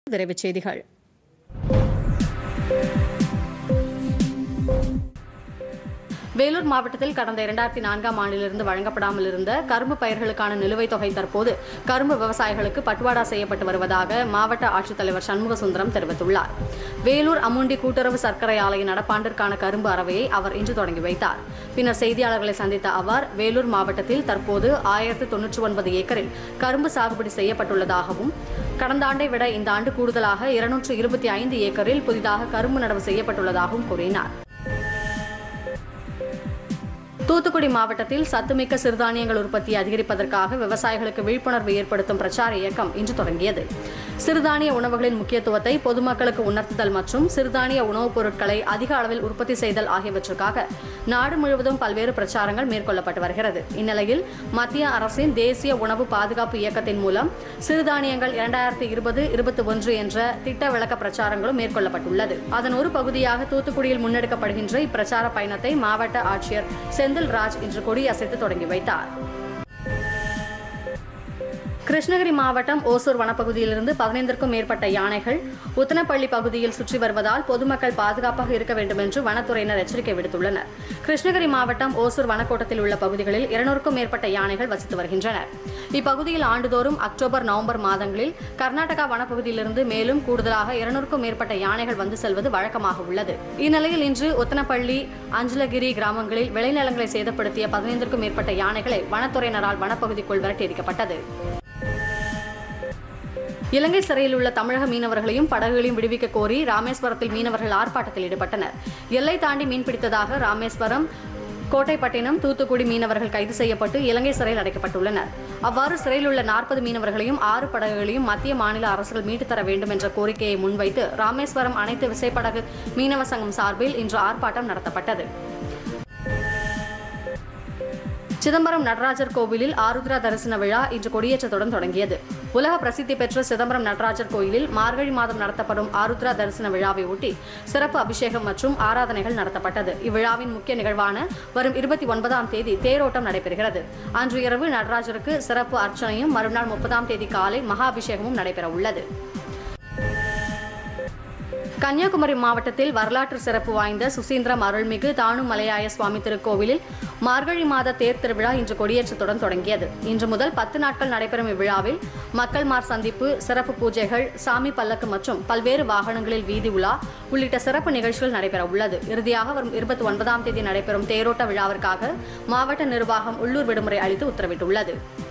விரைவுச் செய்திகள் வேலூர் மாவட்டத்தில் கடந்த இரண்டாயிரத்தி நான்காம் ஆண்டிலிருந்து வழங்கப்படாமல் இருந்த கரும்பு பயிர்களுக்கான நிலுவைத் தொகை தற்போது கரும்பு விவசாயிகளுக்கு பட்டுவாடா செய்யப்பட்டு வருவதாக மாவட்ட ஆட்சித்தலைவர் சண்முக சுந்தரம் தெரிவித்துள்ளார் வேலூர் அமுண்டி கூட்டுறவு சர்க்கரை ஆலைய நடப்பாண்டிற்கான கரும்பு அறவையை அவர் இன்று தொடங்கி வைத்தார் பின்னர் செய்தியாளர்களை சந்தித்த அவர் வேலூர் மாவட்டத்தில் தற்போது ஆயிரத்து தொன்னூற்றி ஒன்பது ஏக்கரில் கரும்பு சாகுபடி செய்யப்பட்டுள்ளதாகவும் கடந்த ஆண்டை விட இந்த ஆண்டு கூடுதலாக இருநூற்று இருபத்தி ஐந்து ஏக்கரில் புதிதாக கரும்பு நடவு செய்யப்பட்டுள்ளதாகவும் கூறினார் தூத்துக்குடி மாவட்டத்தில் சத்துமிக்க சிறுதானியங்கள் உற்பத்தியை அதிகரிப்பதற்காக விவசாயிகளுக்கு விழிப்புணர்வு ஏற்படுத்தும் பிரச்சார இயக்கம் இன்று தொடங்கியது சிறுதானிய உணவுகளின் முக்கியத்துவத்தை பொதுமக்களுக்கு உணர்த்துதல் மற்றும் சிறுதானிய உணவுப் பொருட்களை அதிக அளவில் உற்பத்தி செய்தல் ஆகியவற்றுக்காக நாடு முழுவதும் பல்வேறு பிரச்சாரங்கள் மேற்கொள்ளப்பட்டு வருகிறது இந்நிலையில் மத்திய அரசின் தேசிய உணவு பாதுகாப்பு இயக்கத்தின் மூலம் சிறுதானியங்கள் இரண்டாயிரத்தி இருபது இருபத்தி ஒன்று என்ற திட்ட விளக்க பிரச்சாரங்களும் மேற்கொள்ளப்பட்டுள்ளது அதன் ஒரு பகுதியாக தூத்துக்குடியில் முன்னெடுக்கப்படுகின்ற இப்பிரச்சார பயணத்தை மாவட்ட ஆட்சியர் செந்தில் ராஜ் இன்று கொடியசைத்து தொடங்கி வைத்தார் கிருஷ்ணகிரி மாவட்டம் ஓசூர் வனப்பகுதியிலிருந்து பதினைந்திற்கும் மேற்பட்ட யானைகள் உத்தனப்பள்ளி பகுதியில் சுற்றி வருவதால் பொதுமக்கள் பாதுகாப்பாக இருக்க வேண்டும் என்று வனத்துறையினர் எச்சரிக்கை விடுத்துள்ளனர் கிருஷ்ணகிரி மாவட்டம் ஓசூர் வனக்கோட்டத்தில் உள்ள பகுதிகளில் இருநூறுக்கும் மேற்பட்ட யானைகள் வசித்து வருகின்றன இப்பகுதியில் ஆண்டுதோறும் அக்டோபர் நவம்பர் மாதங்களில் கர்நாடகா வனப்பகுதியிலிருந்து மேலும் கூடுதலாக இருநூறுக்கும் மேற்பட்ட யானைகள் வந்து செல்வது வழக்கமாக உள்ளது இந்நிலையில் இன்று உத்தனப்பள்ளி அஞ்சலகிரி கிராமங்களில் விளைநிலங்களை சேதப்படுத்திய பதினைந்திற்கும் மேற்பட்ட யானைகளை வனத்துறையினரால் வனப்பகுதிக்குள் விரட்டியடிக்கப்பட்டது இலங்கை சிறையில் உள்ள தமிழக மீனவர்களையும் படகுகளையும் விடுவிக்க கோரி ராமேஸ்வரத்தில் மீனவர்கள் ஆர்ப்பாட்டத்தில் ஈடுபட்டனர் எல்லை தாண்டி மீன்பிடித்ததாக ராமேஸ்வரம் கோட்டைப்பட்டினம் தூத்துக்குடி மீனவர்கள் கைது செய்யப்பட்டு இலங்கை சிறையில் அடைக்கப்பட்டுள்ளனர் அவ்வாறு சிறையில் உள்ள நாற்பது மீனவர்களையும் ஆறு படகுகளையும் மத்திய மாநில அரசுகள் மீட்டுத் தர வேண்டும் என்ற கோரிக்கையை முன்வைத்து ராமேஸ்வரம் அனைத்து விசைப்படகு மீனவ சங்கம் சார்பில் இன்று ஆர்ப்பாட்டம் நடத்தப்பட்டது சிதம்பரம் நடராஜர் கோவிலில் ஆருத்ரா தரிசன விழா இன்று கொடியேற்றத்துடன் தொடங்கியது உலக பிரசித்தி பெற்ற சிதம்பரம் நடராஜர் கோயிலில் மார்கழி மாதம் நடத்தப்படும் ஆருத்ரா தரிசன விழாவை ஒட்டி சிறப்பு அபிஷேகம் மற்றும் ஆராதனைகள் நடத்தப்பட்டது இவ்விழாவின் முக்கிய நிகழ்வான வரும் இருபத்தி ஒன்பதாம் தேதி தேரோட்டம் நடைபெறுகிறது அன்று இரவு நடராஜருக்கு சிறப்பு அர்ச்சனையும் மறுநாள் முப்பதாம் தேதி காலை மகா அபிஷேகமும் நடைபெற உள்ளது கன்னியாகுமரி மாவட்டத்தில் வரலாற்று சிறப்பு வாய்ந்த சுசீந்திரம் அருள்மிகு தானு மலையாய சுவாமி திருக்கோவிலில் மார்கழி மாத தேர் திருவிழா இன்று கொடியேற்றத்துடன் தொடங்கியது இன்று முதல் பத்து நாட்கள் நடைபெறும் இவ்விழாவில் மக்கள் மார் சந்திப்பு சிறப்பு பூஜைகள் சாமி பல்லக்கு மற்றும் பல்வேறு வாகனங்களில் வீதி உலா உள்ளிட்ட சிறப்பு நிகழ்ச்சிகள் நடைபெற உள்ளது இறுதியாக வரும் இருபத்தி ஒன்பதாம் தேதி நடைபெறும் தேரோட்ட விழாவிற்காக மாவட்ட நிர்வாகம் உள்ளூர் விடுமுறை அளித்து உத்தரவிட்டுள்ளது